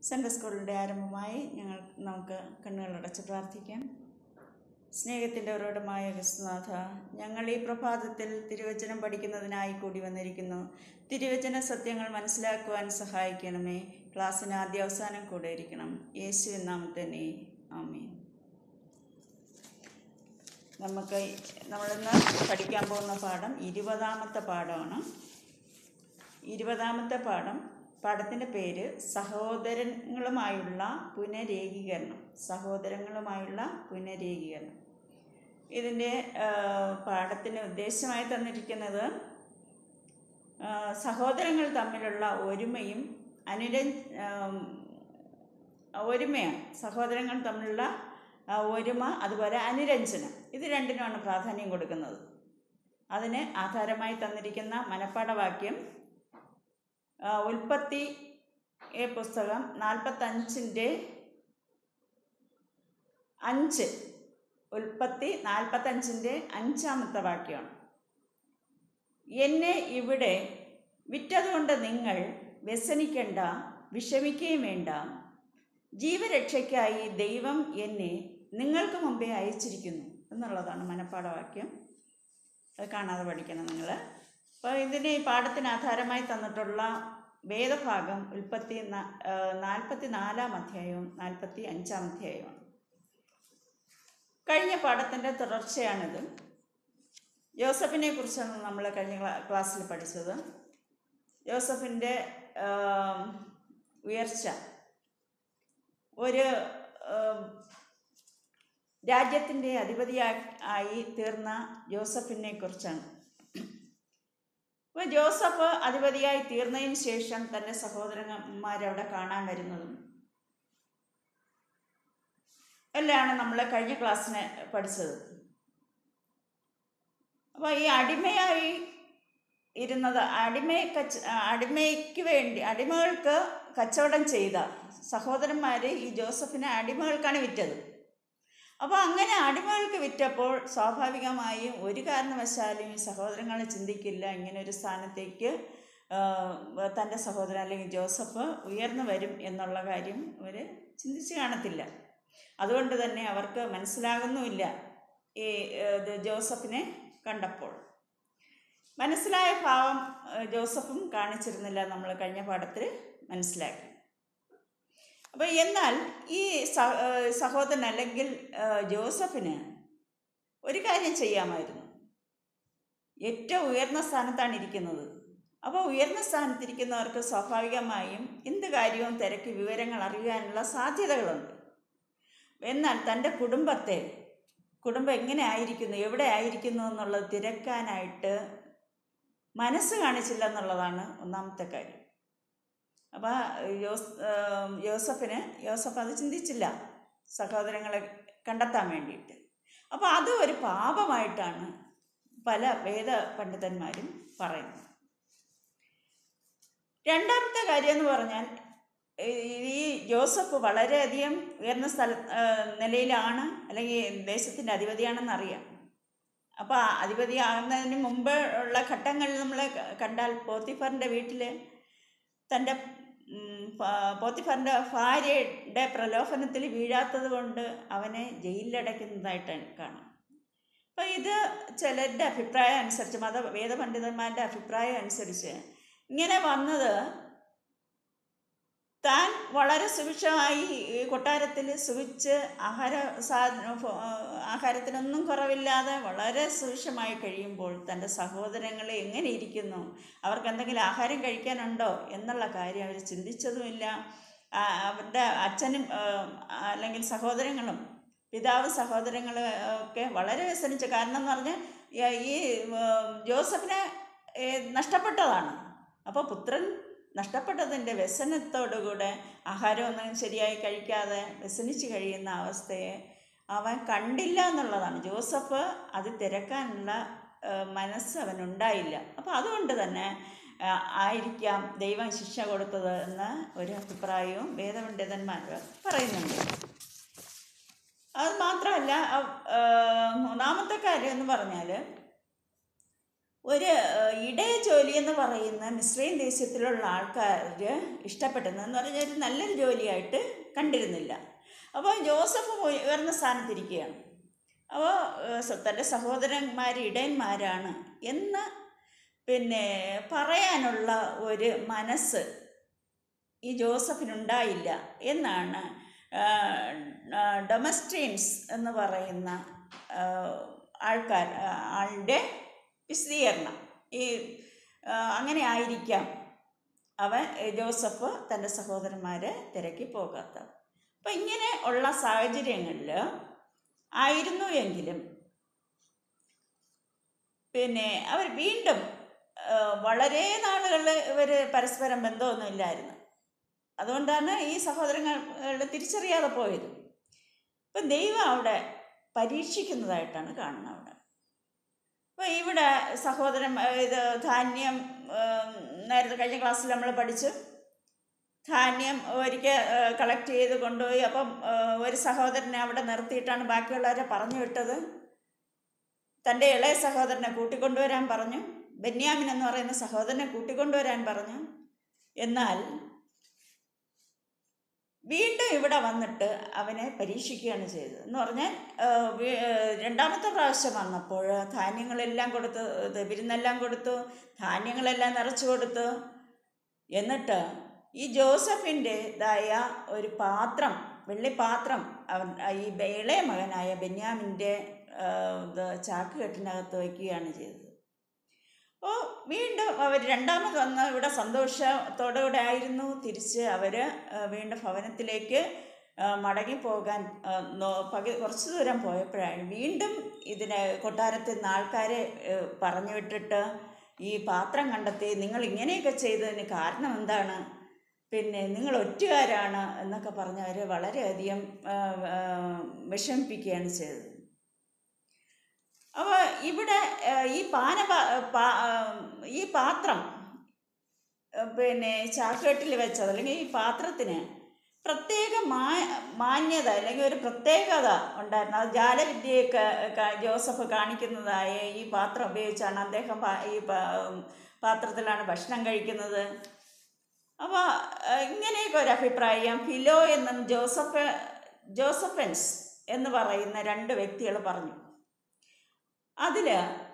Sunday സ്കൂളിൻ്റെ ആരംഭമായി ഞങ്ങൾ നമുക്ക് കണ്ണുകളടച്ച് പ്രാർത്ഥിക്കാം സ്നേഹത്തിൻ്റെ ഉറവിടമായ ക്രിസ്തുനാഥ ഞങ്ങൾ ഈ പ്രഭാതത്തിൽ തിരുവചനം പഠിക്കുന്നതിനായി കൂടി വന്നിരിക്കുന്നു തിരുവചന സത്യങ്ങൾ മനസ്സിലാക്കുവാൻ സഹായിക്കണമേ ക്ലാസ്സിന് ആദ്യ അവസാനം കൂടെ ഇരിക്കണം യേശു നാം തന്നെ ആമേൻ നമുക്ക് നമ്മളിന്ന് പഠിക്കാൻ പോകുന്ന പാഠം ഇരുപതാമത്തെ പാഠമാണ് ഇരുപതാമത്തെ പാഠം പാഠത്തിൻ്റെ പേര് സഹോദരങ്ങളുമായുള്ള പുനരേകീകരണം സഹോദരങ്ങളുമായുള്ള പുനരേകീകരണം ഇതിൻ്റെ ആ, പാഠത്തിന് ഉദ്ദേശമായി തന്നിരിക്കുന്നത് ആ, സഹോദരങ്ങൾ തമ്മിലുള്ള ഒരുമയും അനുര ആം, ഒരുമയാണ് സഹോദരങ്ങൾ തമ്മിലുള്ള ആ, ഒരുമ അതുപോലെ അനുരഞ്ജനം ഇത് രണ്ടിനുമാണ് പ്രാധാന്യം കൊടുക്കുന്നത് അതിന് ആധാരമായി തന്നിരിക്കുന്ന മനപ്പാഠവാക്യം ആ, ഉൽപ്പത്തി എ പുസ്തകം നാൽപ്പത്തഞ്ചിൻ്റെ അഞ്ച് ഉൽപ്പത്തി നാൽപ്പത്തഞ്ചിൻ്റെ അഞ്ചാമത്തെ വാക്യമാണ് എന്നെ ഇവിടെ വിറ്റതുകൊണ്ട് നിങ്ങൾ വ്യസനിക്കേണ്ട വിഷമിക്കുകയും വേണ്ട ജീവരക്ഷയ്ക്കായി ദൈവം എന്നെ നിങ്ങൾക്ക് മുമ്പേ അയച്ചിരിക്കുന്നു എന്നുള്ളതാണ് മനപ്പാഠവാക്യം അത് കാണാതെ പഠിക്കണം നിങ്ങൾ അപ്പോൾ ഇതിന് ഈ പാഠത്തിന് ആധാരമായി തന്നിട്ടുള്ള വേദഭാഗം ഉൽപ്പത്തി നാൽപ്പത്തി നാലാം അധ്യായവും നാൽപ്പത്തി അഞ്ചാം അധ്യായവുമാണ് കഴിഞ്ഞ പാഠത്തിൻ്റെ തുടർച്ചയാണിത് ജോസഫിനെ കുറിച്ചാണ് നമ്മൾ കഴിഞ്ഞ ക്ലാ- ക്ലാസ്സിൽ പഠിച്ചത് ജോസഫിൻ്റെ ആം, ഉയർച്ച ഒരു ആം, രാജ്യത്തിൻ്റെ അധിപതിയായി ആയി തീർന്ന ജോസഫിനെ കുറിച്ചാണ് അപ്പോൾ ജോസഫ് അധിപതിയായി തീർന്നതിന് ശേഷം തൻ്റെ സഹോദരന്മാരവിടെ കാണാൻ വരുന്നതും എല്ലാമാണ് നമ്മൾ കഴിഞ്ഞ ക്ലാസ്സിന് പഠിച്ചത് അപ്പോൾ ഈ അടിമയായി ഇരുന്നത് അടിമയെ കച്ച അടിമയ്ക്ക് വേണ്ടി അടിമകൾക്ക് കച്ചവടം ചെയ്ത സഹോദരന്മാർ ഈ ജോസഫിനെ അടിമകൾക്കാണ് വിറ്റത് അപ്പോൾ അങ്ങനെ അടിമകൾക്ക് വിറ്റപ്പോൾ സ്വാഭാവികമായും ഒരു കാരണവശാലും ഈ സഹോദരങ്ങൾ ചിന്തിക്കില്ല ഇങ്ങനെ ഒരു സ്ഥാനത്തേക്ക് ആ, തൻ്റെ സഹോദരൻ അല്ലെങ്കിൽ ജോസഫ് ഉയർന്നു വരും എന്നുള്ള കാര്യം അവർ ചിന്തിച്ച് കാണത്തില്ല അതുകൊണ്ട് തന്നെ അവർക്ക് മനസ്സിലാകുന്നുമില്ല ഈ ഏ, ഇത് ജോസഫിനെ കണ്ടപ്പോൾ മനസ്സിലായ ഭാവം ഏ, ജോസഫും കാണിച്ചിരുന്നില്ല നമ്മൾ കഴിഞ്ഞ പാഠത്തിൽ മനസ്സിലാക്കി അപ്പോൾ എന്നാൽ ഈ സ- ഏ, സഹോദരൻ അല്ലെങ്കിൽ ഏ, ജോസഫിന് ഒരു കാര്യം ചെയ്യാമായിരുന്നു ഏറ്റവും ഉയർന്ന സ്ഥാനത്താണ് ഇരിക്കുന്നത് അപ്പോൾ ഉയർന്ന സ്ഥാനത്തിരിക്കുന്നവർക്ക് സ്വാഭാവികമായും എന്ത് കാര്യവും തിരക്കി വിവരങ്ങൾ അറിയാനുള്ള സാധ്യതകളുണ്ട് എന്നാൽ തൻ്റെ കുടുംബത്തെ കുടുംബം എങ്ങനെ ആയിരിക്കുന്നു എവിടെ ആയിരിക്കുന്നു എന്നുള്ളത് തിരക്കാനായിട്ട് മനസ്സ് കാണിച്ചില്ല എന്നുള്ളതാണ് ഒന്നാമത്തെ കാര്യം അപ്പോൾ യോസ് ഏം, യോസഫിന് യോസഫ് അത് ചിന്തിച്ചില്ല സഹോദരങ്ങളെ കണ്ടെത്താൻ വേണ്ടിയിട്ട് അപ്പോൾ അത് ഒരു പാപമായിട്ടാണ് പല വേദ പണ്ഡിതന്മാരും പറയുന്നത് രണ്ടാമത്തെ കാര്യം എന്ന് പറഞ്ഞാൽ ഈ- ഈ ജോസഫ് വളരെയധികം ഉയർന്ന സ്ഥല ആ, നിലയിലാണ് അല്ലെങ്കിൽ ദേശത്തിൻ്റെ അധിപതിയാണെന്ന് അറിയാം അപ്പോൾ ആ അധിപതിയാകുന്നതിന് മുമ്പ് ഉള്ള ഘട്ടങ്ങളിൽ നമ്മൾ കണ്ടാൽ പോത്തിഫറിൻ്റെ വീട്ടിൽ തൻ്റെ ഉം, പ- പോത്തിഫറിൻ്റെ ഭാര്യയുടെ പ്രലോഭനത്തിൽ വീഴാത്തത് കൊണ്ട് അവനെ ജയിലിലടയ്ക്കുന്നതായിട്ട് കാണാം അപ്പോൾ ഇത് ചിലരുടെ അഭിപ്രായം അനുസരിച്ച് മത വേദപണ്ഡിതന്മാരുടെ അഭിപ്രായം അനുസരിച്ച് ഇങ്ങനെ വന്നത് താൻ വളരെ സുഭിക്ഷമായി ഈ കൊട്ടാരത്തിൽ സുഭിച്ച് ആഹാര സാധന ഫ- ആഹാരത്തിനൊന്നും കുറവില്ലാതെ വളരെ സുഭിക്ഷമായി കഴിയുമ്പോൾ തൻ്റെ സഹോദരങ്ങൾ എങ്ങനെ ഇരിക്കുന്നു അവർക്ക് എന്തെങ്കിലും ആഹാരം കഴിക്കാനുണ്ടോ എന്നുള്ള കാര്യം അവർ ചിന്തിച്ചതുമില്ല ആ, അവരുടെ അച്ഛനും ആ, അല്ലെങ്കിൽ സഹോദരങ്ങളും പിതാവ് സഹോദരങ്ങൾ ഒക്കെ വളരെ വ്യസനിച്ചു കാരണം എന്ന് പറഞ്ഞാൽ ഈ- ഈ ഉം, ജോസഫിനെ ഏ, നഷ്ടപ്പെട്ടതാണ് അപ്പോൾ പുത്രൻ നഷ്ടപ്പെട്ടതിൻ്റെ വ്യസനത്തോടുകൂടെ ആഹാരമൊന്നും ശരിയായി കഴിക്കാതെ വ്യസനിച്ച് കഴിയുന്ന അവസ്ഥയെ അവൻ കണ്ടില്ല എന്നുള്ളതാണ് ജോസഫ് അത് തിരക്കാനുള്ള ആ, മനസ്സ് അവനുണ്ടായില്ല അപ്പോൾ അതുകൊണ്ട് തന്നെ ആ, ആയിരിക്കാം ദൈവം ശിക്ഷ കൊടുത്തത് എന്ന ഒരു അഭിപ്രായവും വേദപണ്ഡിതന്മാർ പറയുന്നുണ്ട് അത് മാത്രമല്ല അ- ആ, മൂന്നാമത്തെ കാര്യം എന്ന് പറഞ്ഞാൽ ഒരു ഏഹ്, ഇടയ ജോലി എന്ന് പറയുന്ന മിശ്രയും ദേശത്തിലുള്ള ആൾക്കാർ ഇഷ്ടപ്പെട്ടതെന്ന് പറഞ്ഞാൽ ഒരു നല്ലൊരു ജോലിയായിട്ട് കണ്ടിരുന്നില്ല അപ്പോൾ ജോസഫ് പോയി ഉയർന്ന സ്ഥാനത്തിരിക്കുകയാണ് അപ്പോൾ ഏഹ്, തൻ്റെ സഹോദരന്മാർ ഇടയന്മാരാണ് എന്ന് പിന്നെ പറയാനുള്ള ഒരു മനസ്സ് ഈ ജോസഫിനുണ്ടായില്ല എന്നാണ് ഡൊമസ്ട്രീൻസ് എന്ന് പറയുന്ന ആ, ആൾക്കാർ ആ, ആളുടെ വിശദീകരണം ഈ ആ, അങ്ങനെ ആയിരിക്കാം അവൻ ഏ, ജോസഫ് തൻ്റെ സഹോദരന്മാരെ തിരക്കി പോകാത്ത അപ്പം ഇങ്ങനെ ഉള്ള സാഹചര്യങ്ങളിൽ ആയിരുന്നു എങ്കിലും പിന്നെ അവർ വീണ്ടും ആ, വളരെ നാളുകൾ ഇവർ പരസ്പരം ബന്ധമൊന്നുമില്ലായിരുന്നു അതുകൊണ്ടാണ് ഈ സഹോദരങ്ങൾ തിരിച്ചറിയാതെ പോയത് ഇപ്പം ദൈവം അവിടെ പരീക്ഷിക്കുന്നതായിട്ടാണ് കാണുന്നത് അവിടെ അപ്പോൾ ഇവിടെ സഹോദരൻ ആ, ഇത് ധാന്യം ആ, നേരത്തെ കഴിഞ്ഞ ക്ലാസ്സിൽ നമ്മൾ പഠിച്ചു ധാന്യം ഒരിക്കൽ കളക്ട് ചെയ്ത് കൊണ്ടുപോയി അപ്പം ആ, ഒരു സഹോദരനെ അവിടെ നിർത്തിയിട്ടാണ് ബാക്കിയുള്ളവരെ പറഞ്ഞു വിട്ടത് തൻ്റെ ഇളയ സഹോദരനെ കൂട്ടിക്കൊണ്ടുവരാൻ പറഞ്ഞു ബെന്യാമിൻ എന്ന് പറയുന്ന സഹോദരനെ കൂട്ടിക്കൊണ്ടുവരാൻ പറഞ്ഞു എന്നാൽ വീണ്ടും ഇവിടെ വന്നിട്ട് അവനെ പരീക്ഷിക്കുകയാണ് ചെയ്തത് എന്ന് പറഞ്ഞാൽ ആ, വീ- ആ, രണ്ടാമത്തെ പ്രാവശ്യം വന്നപ്പോൾ ധാന്യങ്ങളെല്ലാം കൊടുത്ത് ഇത് വിരുന്നെല്ലാം കൊടുത്തു ധാന്യങ്ങളെല്ലാം നിറച്ചു കൊടുത്തു എന്നിട്ട് ഈ ജോസഫിൻ്റെതായ ഒരു പാത്രം വെള്ളിപ്പാത്രം അവൻ ഈ ബെ- ഇളയ മകനായ ബെന്യാമിൻ്റെ ആ, ഇത് ചാക്ക് കെട്ടിനകത്ത് വയ്ക്കുകയാണ് ചെയ്തത് അപ്പോൾ വീണ്ടും അവർ രണ്ടാമത് വന്ന് ഇവിടെ സന്തോഷത്തോടെ കൂടെ ആയിരുന്നു തിരിച്ച് അവർ വീണ്ടും ഭവനത്തിലേക്ക് ആ, മടങ്ങിപ്പോകാൻ ആ, നോ- പകി കുറച്ച് ദൂരം പോയപ്പോഴാണ് വീണ്ടും ഇതിനെ കൊട്ടാരത്തിൽ നിന്ന് ആൾക്കാരെ ഏ, പറഞ്ഞു വിട്ടിട്ട് ഈ പാത്രം കണ്ടെത്തി നിങ്ങൾ ഇങ്ങനെയൊക്കെ ചെയ്തതിന് കാരണം എന്താണ് പിന്നെ നിങ്ങൾ ഒറ്റുകാരാണ് എന്നൊക്കെ പറഞ്ഞ് അവരെ വളരെയധികം ആ, ആ, വിഷമിപ്പിക്കുകയാണ് ചെയ്തത് അപ്പോൾ ഇവിടെ ഏഹ്, ഈ പാന പാ- പാ- ആം, ഈ പാത്രം ഏഹ്, പിന്നെ ചാക്കുകെട്ടിൽ വെച്ചത് അല്ലെങ്കിൽ ഈ പാത്രത്തിന് പ്രത്യേക മാ മാന്യത അല്ലെങ്കിൽ ഒരു പ്രത്യേകത ഉണ്ടായിരുന്നു അത് ജാലവിദ്യയൊക്കെ ക- ജോസഫ് കാണിക്കുന്നതായ ഈ പാത്രം ഉപയോഗിച്ചാണ് അദ്ദേഹം പാ- ഈ പാ- പാത്രത്തിലാണ് ഭക്ഷണം കഴിക്കുന്നത് അപ്പോൾ ഇങ്ങനെയൊക്കെ ഒരു അഭിപ്രായം ഫിലോ എന്നും ജോസഫ് ജോസഫൻസ് എന്ന് പറയുന്ന രണ്ട് വ്യക്തികൾ പറഞ്ഞു അതിൽ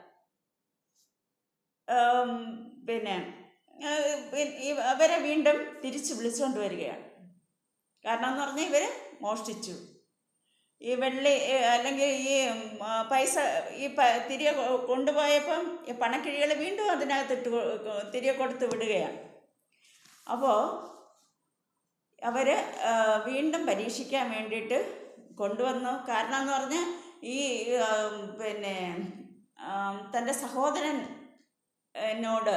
പിന്നെ ഏഹ്, പി- ഈ അവരെ വീണ്ടും തിരിച്ച് വിളിച്ചുകൊണ്ട് വരികയാണ് കാരണം എന്ന് പറഞ്ഞാൽ ഇവർ മോഷ്ടിച്ചു ഈ വെള്ളി ഏഹ്, അല്ലെങ്കിൽ ഈ ഉം, ആ, പൈസ ഈ പ- തിരികെ കൊ- കൊണ്ടുപോയപ്പം ഈ പണക്കിഴികൾ വീണ്ടും അതിനകത്തിട്ട് കൊ- കൊ- തിരികെ കൊടുത്ത് വിടുകയാണ് അപ്പോൾ അവർ വീണ്ടും പരീക്ഷിക്കാൻ വേണ്ടിയിട്ട് കൊണ്ടുവന്നു കാരണം എന്ന് പറഞ്ഞാൽ ഈ ആം, പിന്നെ ആം, തൻ്റെ സഹോദരൻ എന്നോട്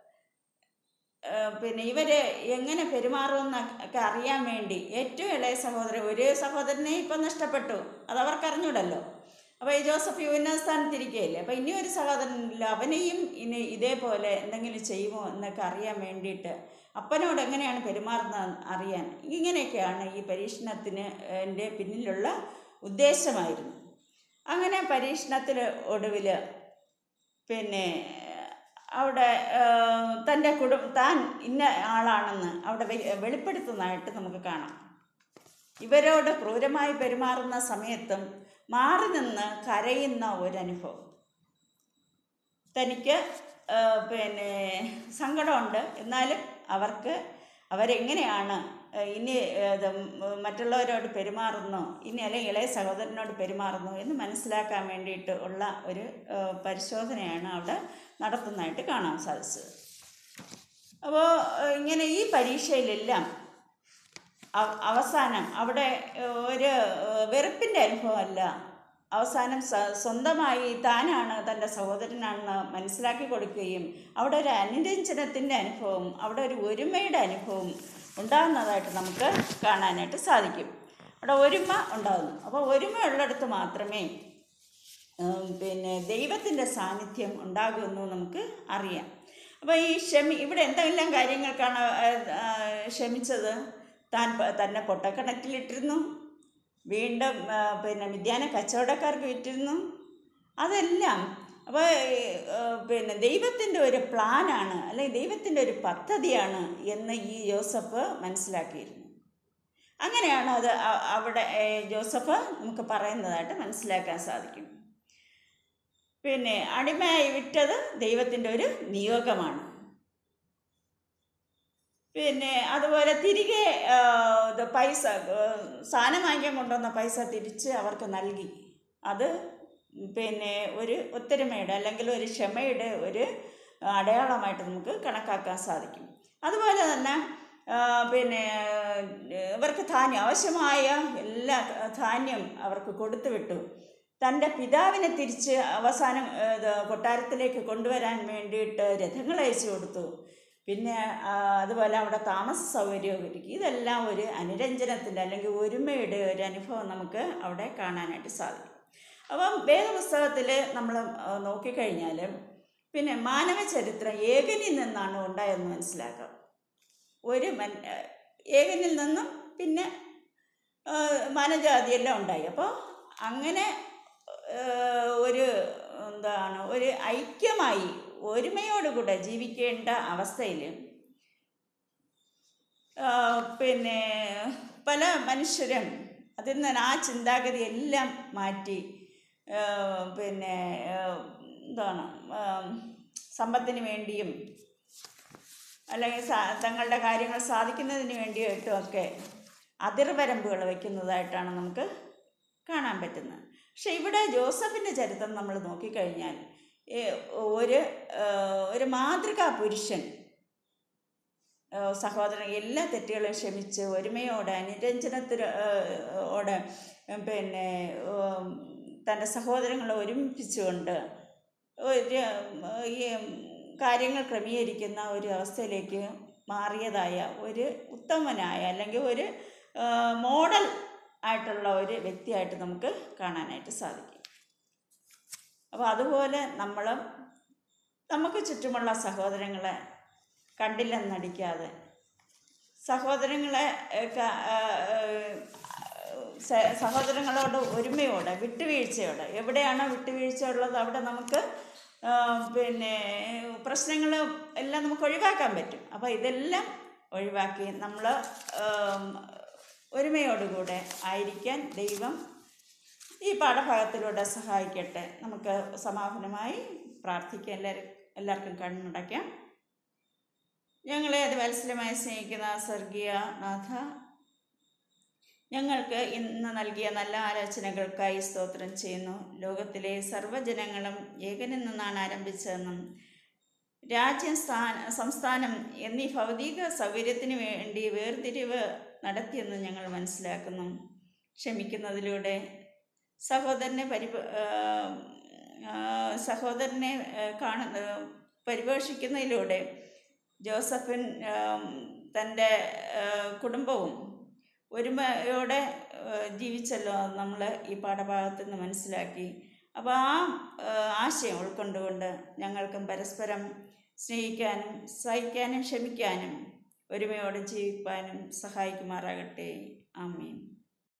ആ, പിന്നെ ഇവര് എങ്ങനെ പെരുമാറുമെന്ന് ഒക്കെ അറിയാൻ വേണ്ടി ഏറ്റവും ഇളയ സഹോദരൻ ഒരു സഹോദരനെ ഇപ്പം നഷ്ടപ്പെട്ടു അത് അവർക്ക് അറിഞ്ഞൂടല്ലോ അപ്പോൾ ഈ ജോസഫ് ഉന്നത സ്ഥാനത്തിരിക്കുകയല്ലേ അപ്പോൾ ഇനി ഒരു സഹോദരനില്ല അവനെയും ഇനി ഇതേപോലെ എന്തെങ്കിലും ചെയ്യുമോ എന്നൊക്കെ അറിയാൻ വേണ്ടിയിട്ട് അപ്പനോട് എങ്ങനെയാണ് പെരുമാറുന്നത് അറിയാൻ ഇങ്ങനെയൊക്കെയാണ് ഈ പരീക്ഷണത്തിന് എൻ്റെ പിന്നിലുള്ള ഉദ്ദേശമായിരുന്നു അങ്ങനെ പരീക്ഷണത്തിൽ ഒടുവിൽ പിന്നെ അവിടെ തൻ്റെ കുടും താൻ ഇന്ന ആളാണെന്ന് അവിടെ വെ- വെളിപ്പെടുത്തുന്നതായിട്ട് നമുക്ക് കാണാം ഇവരോട് ക്രൂരമായി പെരുമാറുന്ന സമയത്തും മാറി നിന്ന് കരയുന്ന ഒരനുഭവം തനിക്ക് ആ, പിന്നെ സങ്കടമുണ്ട് എന്നാലും അവർക്ക് അവരെങ്ങനെയാണ് ആ, ഇനി ആ, ഇത് മറ്റുള്ളവരോട് പെരുമാറുന്നു ഇനി അല്ലെങ്കിൽ ഇളയ സഹോദരനോട് പെരുമാറുന്നു എന്ന് മനസ്സിലാക്കാൻ വേണ്ടിയിട്ട് ഉള്ള ഒരു ആ, പരിശോധനയാണ് അവിടെ നടത്തുന്നതായിട്ട് കാണാൻ സാധിച്ചത് അപ്പോൾ ഇങ്ങനെ ഈ പരീക്ഷയിലെല്ലാം അവ- അവസാനം അവിടെ ഏഹ്, ഒരു ഏഹ്, വെറുപ്പിൻ്റെ അനുഭവമല്ല അവസാനം സ- സ്വന്തമായി താനാണ് തൻ്റെ സഹോദരനാണെന്ന് മനസ്സിലാക്കി കൊടുക്കുകയും അവിടെ ഒരു അനുരഞ്ജനത്തിൻ്റെ അനുഭവം അവിടെ ഒരു ഒരുമയുടെ അനുഭവം ഉണ്ടാകുന്നതായിട്ട് നമുക്ക് കാണാനായിട്ട് സാധിക്കും അവിടെ ഒരുമ ഉണ്ടാകുന്നു അപ്പോൾ ഒരുമ ഉള്ളിടത്ത് മാത്രമേ ഉം, പിന്നെ ദൈവത്തിൻ്റെ സാന്നിധ്യം ഉണ്ടാകുമെന്ന് നമുക്ക് അറിയാം അപ്പോൾ ഈ ക്ഷമി ഇവിടെ എന്തെല്ലാം കാര്യങ്ങൾക്കാണ് ആ, ആ, ക്ഷമിച്ചത് താൻ പ- തന്നെ പൊട്ടക്കിണറ്റിലിട്ടിരുന്നു വീണ്ടും ആ, പിന്നെ മിഥ്യാന കച്ചവടക്കാർക്ക് വിറ്റിരുന്നു അതെല്ലാം അപ്പോൾ പിന്നെ ദൈവത്തിൻ്റെ ഒരു പ്ലാനാണ് അല്ലെങ്കിൽ ദൈവത്തിൻ്റെ ഒരു പദ്ധതിയാണ് എന്ന് ഈ ജോസഫ് മനസ്സിലാക്കിയിരുന്നു അങ്ങനെയാണ് അത് അ- അവിടെ ഏ, ജോസഫ് നമുക്ക് പറയുന്നതായിട്ട് മനസ്സിലാക്കാൻ സാധിക്കും പിന്നെ അടിമയായി വിറ്റത് ദൈവത്തിൻ്റെ ഒരു നിയോഗമാണ് പിന്നെ അതുപോലെ തിരികെ ആ, ഇത് പൈസ ആ, സാധനം വാങ്ങിക്കാൻ കൊണ്ടുവന്ന പൈസ തിരിച്ച് അവർക്ക് നൽകി അത് പിന്നെ ഒരു ഒത്തൊരുമയുടെ അല്ലെങ്കിൽ ഒരു ക്ഷമയുടെ ഒരു അടയാളമായിട്ട് നമുക്ക് കണക്കാക്കാൻ സാധിക്കും അതുപോലെ തന്നെ ആ, പിന്നെ ഇവർക്ക് ധാന്യം ആവശ്യമായ എല്ലാ ധാന്യം അവർക്ക് കൊടുത്തു വിട്ടു തൻ്റെ പിതാവിനെ തിരിച്ച് അവസാനം ആ, ഇത് കൊട്ടാരത്തിലേക്ക് കൊണ്ടുവരാൻ വേണ്ടിയിട്ട് രഥങ്ങൾ അയച്ചു കൊടുത്തു പിന്നെ ആ, അതുപോലെ അവിടെ താമസ സൗകര്യവും ഒരുക്കി ഇതെല്ലാം ഒരു അനുരഞ്ജനത്തിൻ്റെ അല്ലെങ്കിൽ ഒരുമയുടെ ഒരു അനുഭവം നമുക്ക് അവിടെ കാണാനായിട്ട് സാധിക്കും അപ്പം വേദപുസ്തകത്തിൽ നമ്മൾ ആ, നോക്കിക്കഴിഞ്ഞാൽ പിന്നെ മാനവ ചരിത്രം ഏകനിൽ നിന്നാണ് ഉണ്ടായതെന്ന് മനസ്സിലാക്കാം ഒരു മൻ ഏകനിൽ നിന്നും പിന്നെ ആ, മാനവജാതിയെല്ലാം ഉണ്ടായി അപ്പോൾ അങ്ങനെ ആ, ഒരു എന്താണ് ഒരു ഐക്യമായി ഒരുമയോടുകൂടെ ജീവിക്കേണ്ട അവസ്ഥയിൽ പിന്നെ പല മനുഷ്യരും അതിൽ നിന്ന് ആ ചിന്താഗതി എല്ലാം മാറ്റി ആ, പിന്നെ ആ, എന്താണ് ആ, സമ്പത്തിന് വേണ്ടിയും അല്ലെങ്കിൽ സാ- തങ്ങളുടെ കാര്യങ്ങൾ സാധിക്കുന്നതിന് വേണ്ടിയിട്ടും ഒക്കെ അതിർവരമ്പുകൾ വയ്ക്കുന്നതായിട്ടാണ് നമുക്ക് കാണാൻ പറ്റുന്നത് പക്ഷെ ഇവിടെ ജോസഫിൻ്റെ ചരിത്രം നമ്മൾ നോക്കിക്കഴിഞ്ഞാൽ ഏ, ഒരു ആ, ഒരു മാതൃകാ പുരുഷൻ ആ, സഹോദരൻ എല്ലാ തെറ്റുകളും ക്ഷമിച്ച് ഒരുമയോടെ അനുരഞ്ജനത്തിന് ഓടെ പിന്നെ ഉം, തൻ്റെ സഹോദരങ്ങളെ ഒരുമിപ്പിച്ചുകൊണ്ട് ഒരു ഈ കാര്യങ്ങൾ ക്രമീകരിക്കുന്ന ഒരു അവസ്ഥയിലേക്ക് മാറിയതായ ഒരു ഉത്തമനായ അല്ലെങ്കിൽ ഒരു ആ, മോഡൽ ആയിട്ടുള്ള ഒരു വ്യക്തിയായിട്ട് നമുക്ക് കാണാനായിട്ട് സാധിക്കും അപ്പോൾ അതുപോലെ നമ്മൾ നമുക്ക് ചുറ്റുമുള്ള സഹോദരങ്ങളെ കണ്ടില്ലെന്നടിക്കാതെ സഹോദരങ്ങളെ ഏഹ്, ക- ഏഹ്, സ- സഹോദരങ്ങളോട് ഒരുമയോടെ വിട്ടുവീഴ്ചയോടെ എവിടെയാണോ വിട്ടുവീഴ്ച ഉള്ളത് അവിടെ നമുക്ക് ആഹ്, പിന്നെ പ്രശ്നങ്ങൾ എല്ലാം നമുക്ക് ഒഴിവാക്കാൻ പറ്റും അപ്പോൾ ഇതെല്ലാം ഒഴിവാക്കി നമ്മൾ ഒരുമയോടുകൂടെ ആയിരിക്കാൻ ദൈവം ഈ പാഠഭാഗത്തിലൂടെ സഹായിക്കട്ടെ നമുക്ക് സമാപനമായി പ്രാർത്ഥിക്കാം എല്ലാവരും എല്ലാവർക്കും കണ്ണടയ്ക്കാം ഞങ്ങളെ അത് വത്സലമായി സ്നേഹിക്കുന്ന സ്വർഗീയ നാഥ ഞങ്ങൾക്ക് ഇന്ന് നൽകിയ നല്ല ആലോചനകൾക്കായി സ്തോത്രം ചെയ്യുന്നു ലോകത്തിലെ സർവ്വജനങ്ങളും ഏകനിൽ നിന്നാണ് ആരംഭിച്ചതെന്നും രാജ്യം സ്ഥാന സംസ്ഥാനം എന്നീ ഭൗതിക സൗകര്യത്തിന് വേണ്ടി വേർതിരിവ് നടത്തിയെന്ന് ഞങ്ങൾ മനസ്സിലാക്കുന്നു ക്ഷമിക്കുന്നതിലൂടെ സഹോദരനെ പരിപ ആ, ആ, സഹോദരനെ ആ, കാണുന്ന പരിപോഷിക്കുന്നതിലൂടെ ജോസഫിൻ ആം, തൻ്റെ ആ, കുടുംബവും ഒരുമയോടെ ആ, ജീവിച്ചല്ലോ നമ്മൾ ഈ പാഠഭാഗത്ത് നിന്ന് മനസ്സിലാക്കി അപ്പോൾ ആ ആ, ആശയം ഉൾക്കൊണ്ടുകൊണ്ട് ഞങ്ങൾക്കും പരസ്പരം സ്നേഹിക്കാനും സഹിക്കാനും ക്ഷമിക്കാനും ഒരുമയോടെ ജീവിക്കാനും സഹായിക്കുമാറാകട്ടെ ആമീൻ